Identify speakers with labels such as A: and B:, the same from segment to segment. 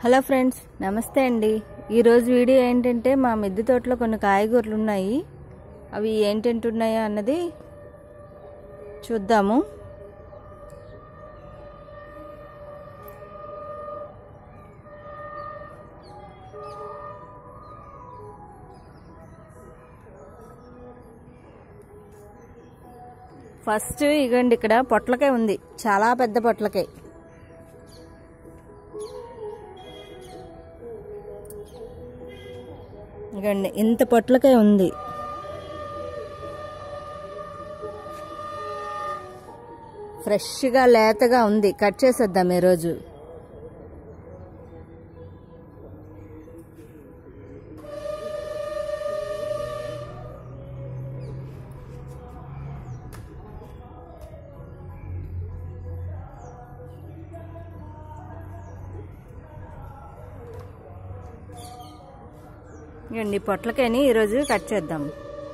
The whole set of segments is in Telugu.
A: హలో ఫ్రెండ్స్ నమస్తే అండి ఈరోజు వీడియో ఏంటంటే మా మిద్దె తోటలో కొన్ని కాయగూరలు ఉన్నాయి అవి ఏంటంటే ఉన్నాయో అన్నది చూద్దాము ఫస్ట్ ఇగండి ఇక్కడ పొట్లకాయ ఉంది చాలా పెద్ద పొట్లకాయ ఇగండి ఇంత పొట్లకాయ ఉంది ఫ్రెష్గా లేతగా ఉంది కట్ చేసేద్దాం ఈరోజు ఇవ్వండి పొట్లకాయని ఈరోజు కట్ చేద్దాం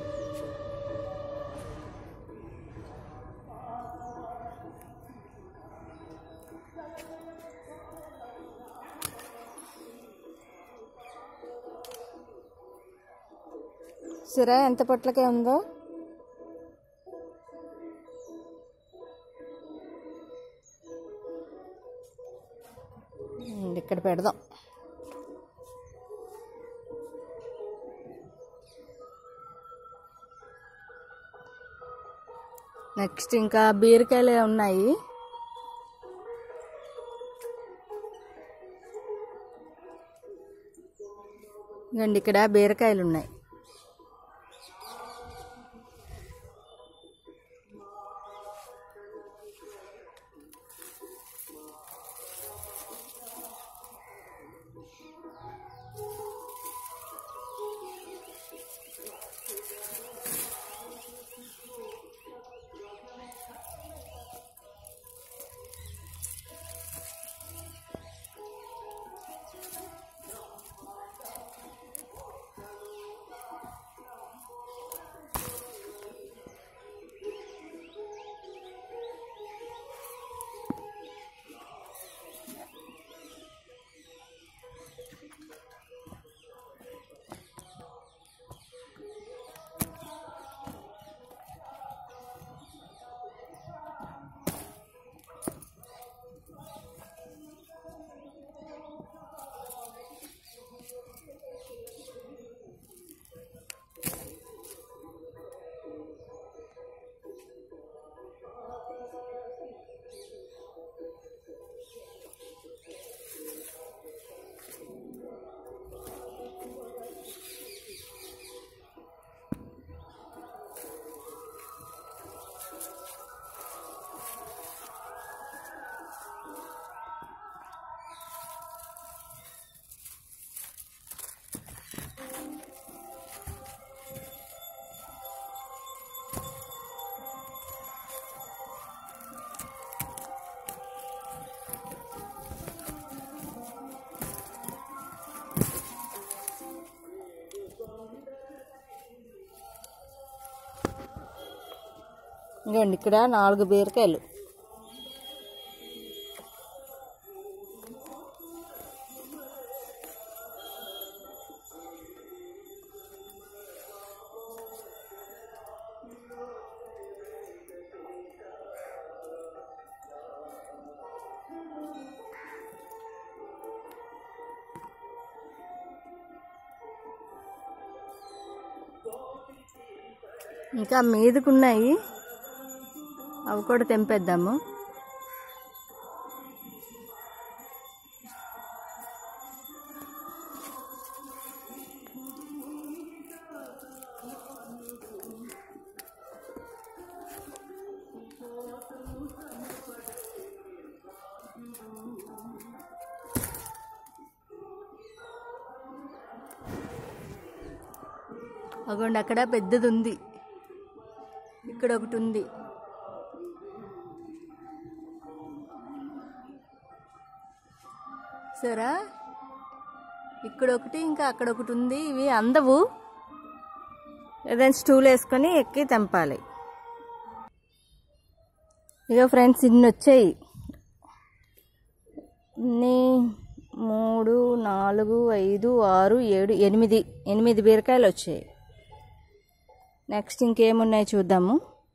A: సిరా ఎంత పొట్లకాయ ఉందో ఇవ్వండి, ఇక్కడ పెడదాం నెక్స్ట్ ఇంకా బీరకాయలు ఉన్నాయి ఇవ్వండి ఇక్కడ బీరకాయలు ఉన్నాయి ఇదిగోండి ఇక్కడ నాలుగు బీరకాయలు ఇంకా మీదకున్నాయి అవి కూడా తెంపేద్దాము అగోండి అక్కడ పెద్దది ఉంది ఇక్కడ ఒకటి ఉంది సరా ఇక్కడ ఒకటి ఇంకా అక్కడ ఒకటి ఉంది ఇవి అందవు ఏదైనా స్టూల్ వేసుకొని ఎక్కి తెంపాలి ఇక ఫ్రెండ్స్ ఇన్ని వచ్చాయి ఇన్ని మూడు నాలుగు ఐదు ఆరు ఏడు ఎనిమిది ఎనిమిది బీరకాయలు వచ్చాయి నెక్స్ట్ ఇంకేమున్నాయి చూద్దాము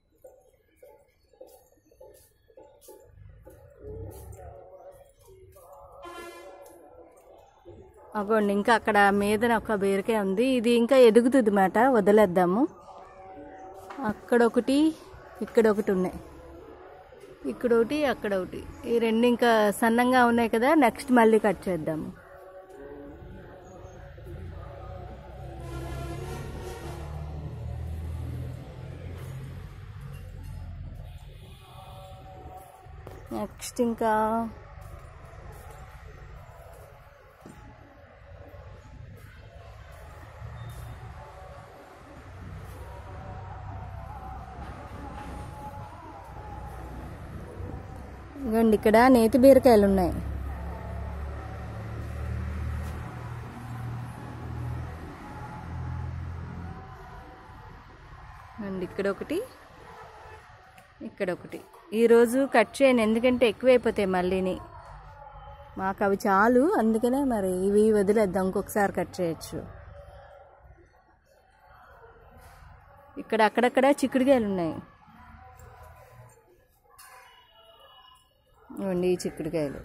A: అగోండి ఇంకా అక్కడ మీదన ఒక బీరకాయ ఉంది ఇది ఇంకా ఎదుగుతుంది మాట వదిలేద్దాము అక్కడ ఒకటి ఇక్కడ ఒకటి ఉన్నాయి ఇక్కడ ఒకటి అక్కడ ఒకటి ఈ రెండు ఇంకా సన్నంగా ఉన్నాయి కదా నెక్స్ట్ మళ్ళీ కట్ చేద్దాము నెక్స్ట్ ఇంకా ఇదిగోండి ఇక్కడ నేతి బీరకాయలు ఉన్నాయి అండ్ ఇక్కడ ఒకటి ఇక్కడ ఒకటి ఈరోజు కట్ చేయను ఎందుకంటే ఎక్కువైపోతాయి మళ్ళీని మాకు అవి చాలు అందుకనే మరి ఇవి వదిలేద్దాం ఇంకొకసారి కట్ చేయొచ్చు ఇక్కడ అక్కడక్కడ చిక్కుడుకాయలు ఉన్నాయి ఇవ్వండి ఈ చిక్కుడుకాయలు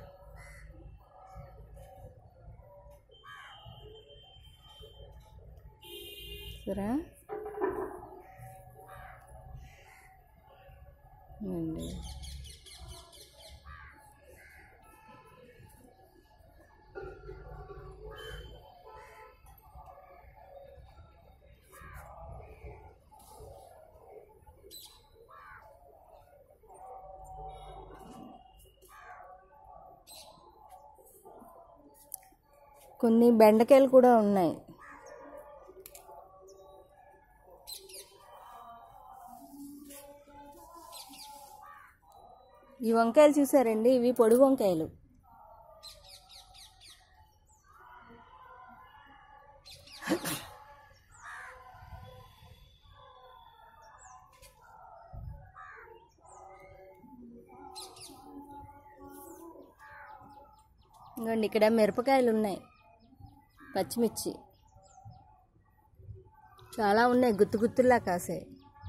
A: సరే ఇవ్వండి కొన్ని బెండకాయలు కూడా ఉన్నాయి ఈ వంకాయలు చూసారండి ఇవి పొడి వంకాయలు ఇంకోండి ఇక్కడ మిరపకాయలు ఉన్నాయి పచ్చిమిర్చి చాలా ఉన్నాయి గుత్తు గుత్తుల్లా కాసాయి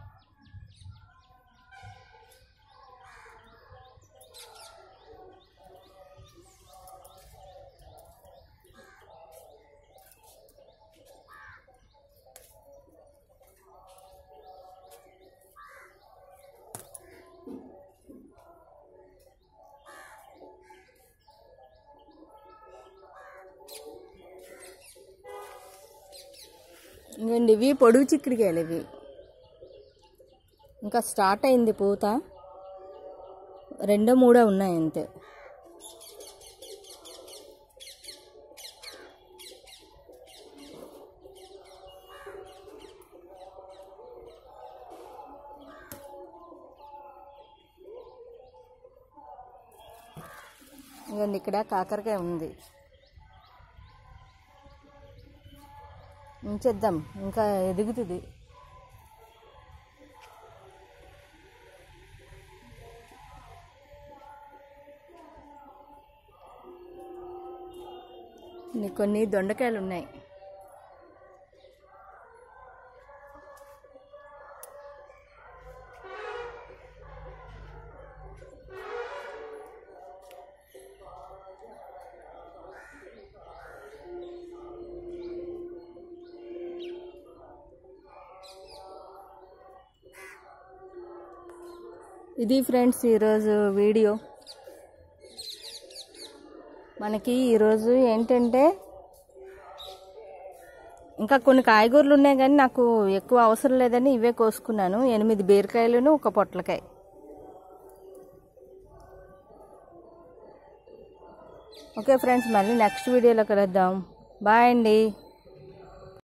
A: ఇంకండి ఇవి పొడుగు చిక్కుడుకాయలు ఇవి ఇంకా స్టార్ట్ అయింది పూత రెండో మూడో ఉన్నాయి అంతే ఇవ్వండి ఇక్కడ కాకరకాయ ఉంది ఉంచేద్దాం ఇంకా ఎదుగుతుంది ఇన్ని కొన్ని దొండకాయలు ఉన్నాయి ఇది ఫ్రెండ్స్ ఈరోజు వీడియో మనకి ఈరోజు ఏంటంటే ఇంకా కొన్ని కాయగూరలు ఉన్నాయి కానీ నాకు ఎక్కువ అవసరం లేదని ఇవే కోసుకున్నాను ఎనిమిది బీరకాయలను ఒక పొట్లకాయ ఓకే ఫ్రెండ్స్ మళ్ళీ నెక్స్ట్ వీడియోలో కలుద్దాం బాయ్ అండి